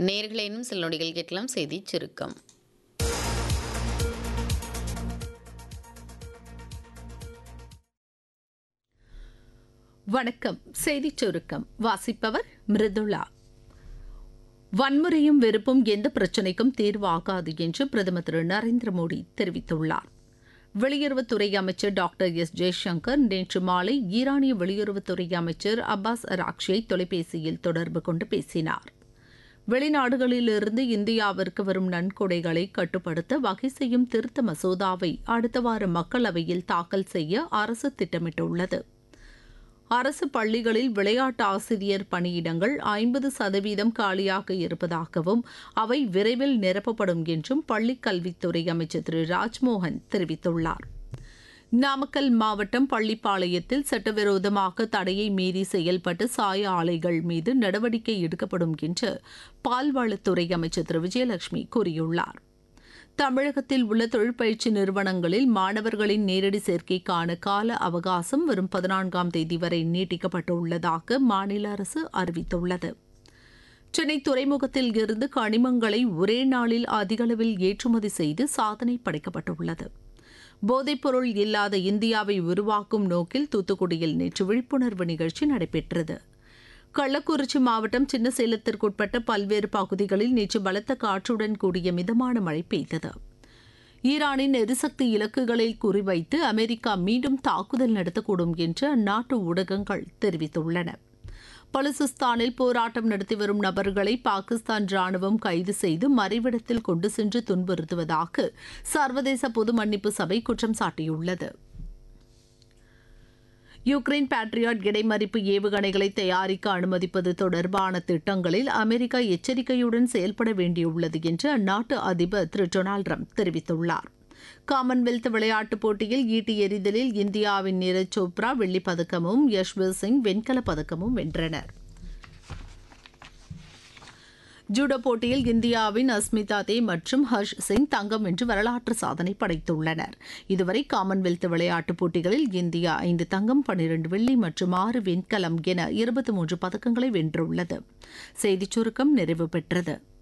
நேர்களை இன்னும் சில நொடிகள் கேட்கலாம் செய்தி சுருக்கம் வணக்கம் செய்திச் சுருக்கம் வாசிப்பவர் மிருதுளா வன்முறையும் வெறுப்பும் எந்த பிரச்சினைக்கும் தீர்வாகாது என்று பிரதமர் திரு நரேந்திர மோடி தெரிவித்துள்ளார் வெளியுறவுத்துறை அமைச்சர் டாக்டர் எஸ் ஜெய்சங்கர் நேற்று மாலை ஈரானிய வெளியுறவுத்துறை அமைச்சர் அப்பாஸ் அராக்ஷியை தொலைபேசியில் தொடர்பு கொண்டு பேசினார் வெளிநாடுகளிலிருந்து இந்தியாவிற்கு வரும் நன்கொடைகளை கட்டுப்படுத்த வகை செய்யும் திருத்த மசோதாவை அடுத்த வார மக்களவையில் தாக்கல் செய்ய அரசு திட்டமிட்டுள்ளது அரசு பள்ளிகளில் விளையாட்டு ஆசிரியர் பணியிடங்கள் ஐம்பது சதவீதம் காலியாக இருப்பதாகவும் அவை விரைவில் நிரப்பப்படும் என்றும் பள்ளிக் கல்வித்துறை அமைச்சர் திரு ராஜ்மோகன் தெரிவித்துள்ளார் நாமக்கல் மாவட்டம் பள்ளிப்பாளையத்தில் சட்டவிரோதமாக தடையை மீறி செயல்பட்ட சாய ஆலைகள் மீது நடவடிக்கை எடுக்கப்படும் என்று பால்வளத்துறை அமைச்சர் திரு விஜயலட்சுமி கூறியுள்ளார் தமிழகத்தில் உள்ள தொழிற்பயிற்சி நிறுவனங்களில் மாணவர்களின் நேரடி சேர்க்கைக்கான கால அவகாசம் வரும் பதினான்காம் தேதி வரை நீட்டிக்கப்பட்டுள்ளதாக மாநில அரசு அறிவித்துள்ளது சென்னை துறைமுகத்தில் இருந்து கனிமங்களை ஒரே நாளில் அதிகளவில் ஏற்றுமதி செய்து சாதனை படைக்கப்பட்டுள்ளது போதைப்பொருள் இல்லாத இந்தியாவை உருவாக்கும் நோக்கில் தூத்துக்குடியில் நேற்று விழிப்புணர்வு நிகழ்ச்சி நடைபெற்றது கள்ளக்குறிச்சி மாவட்டம் சின்னசேலத்திற்குட்பட்ட பல்வேறு பகுதிகளில் நேற்று பலத்த காற்றுடன் கூடிய மிதமான மழை பெய்தது ஈரானின் எரிசக்தி இலக்குகளை குறிவைத்து அமெரிக்கா மீண்டும் தாக்குதல் நடத்தக்கூடும் என்று அந்நாட்டு ஊடகங்கள் தெரிவித்துள்ளன பலுசிஸ்தானில் போராட்டம் நடத்தி வரும் நபர்களை பாகிஸ்தான் ராணுவம் கைது செய்து மறைவிடத்தில் கொண்டு சென்று துன்புறுத்துவதாக சர்வதேச பொது மன்னிப்பு சபை குற்றம் சாட்டியுள்ளது யுக்ரைன் பேட்ரியாட் இடைமறிப்பு ஏவுகணைகளை தயாரிக்க அனுமதிப்பது தொடர்பான திட்டங்களில் அமெரிக்கா எச்சரிக்கையுடன் செயல்பட வேண்டியுள்ளது என்று அந்நாட்டு அதிபர் திரு டொனால்டு ட்ரம்ப் தெரிவித்துள்ளார் காமன்வெல்த் விளையாட்டுப் போட்டியில் ஈட்டி எறிதலில் இந்தியாவின் நீரஜ் சோப்ரா வெள்ளிப் பதக்கமும் யஷ்வீர் சிங் வெண்கலப் பதக்கமும் வென்றனர் ஜூடோ போட்டியில் இந்தியாவின் அஸ்மிதா தே மற்றும் ஹர்ஷ் சிங் தங்கம் வென்று வரலாற்று சாதனை படைத்துள்ளனர் இதுவரை காமன்வெல்த் விளையாட்டுப் போட்டிகளில் இந்தியா ஐந்து தங்கம் பன்னிரண்டு வெள்ளி மற்றும் ஆறு வெண்கலம் என இருபத்தி மூன்று பதக்கங்களை வென்றுள்ளது செய்திச் சுருக்கம் நிறைவு பெற்றது